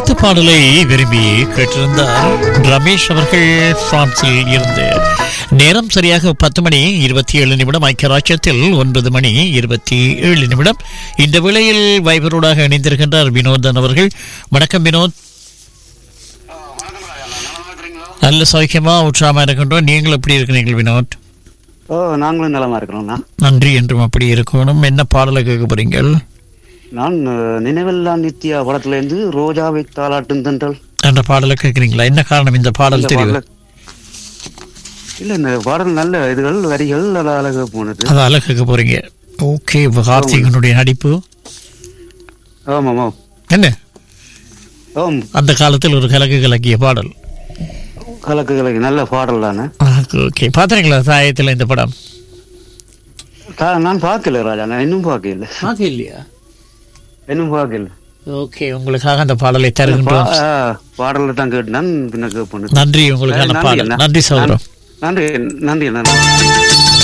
அடுத்த பாடலை விரும்பி கேட்டிருந்தார் ரமேஷ் அவர்கள் பிரான்சில் இருந்து நேரம் சரியாக பத்து மணி இருபத்தி ஏழு நிமிடம் ஐக்கிய ராஜ்யத்தில் ஒன்பது மணி இருபத்தி ஏழு நிமிடம் இந்த வேளையில் வைபரோடாக இணைந்திருக்கின்றார் வினோதன் அவர்கள் வணக்கம் வினோத் நல்ல சௌக்கியமா உற்சாகமா இருக்கின்றோம் நீங்கள் எப்படி இருக்கிறீர்கள் வினோத் ஓ நாங்களும் நலமா இருக்கிறோம்ண்ணா நன்றி என்றும் அப்படி இருக்கணும் என்ன பாடலை கேட்க போறீங்கள் நான் அஹ், நினைவெல்லாம் நித்யா படத்துல இருந்து ரோஜாவை தாளாட்டும் தென்றல் என்ற பாடலை கேட்குறீங்களா என்ன காரணம் இந்த பாடல் இந்த தெரியும் பாடல- இல்ல இந்த பாடல் நல்ல இதுகள் வரிகள் நல்ல அழகா போனது அதால கேட்க போறீங்க ஓகே இப்போ கார்த்திகனுடைய நடிப்பு ஆமாம் ஆமாம் என்ன ஓம் அந்த காலத்தில் ஒரு கலக்கு கலக்கிய பாடல் கலக்கு கலக்கு நல்ல பாடல் தானே ஓகே பார்த்தீங்களா சாயத்தில் இந்த படம் கா- நான் பார்க்கல ராஜா நான் இன்னும் பார்க்கல பார்க்க இல்லையா இன்னும் பார்க்கல ஓகே உங்களுக்காக அந்த பாடலை தருகின்றோம் பாடல தான் கேட்டு நான் பின்ன கேட்பேன் நன்றி உங்களுக்கான நன்றி பாடல் அண்ணா. நன்றி சௌரம் நன்றி நன்றி நன்றி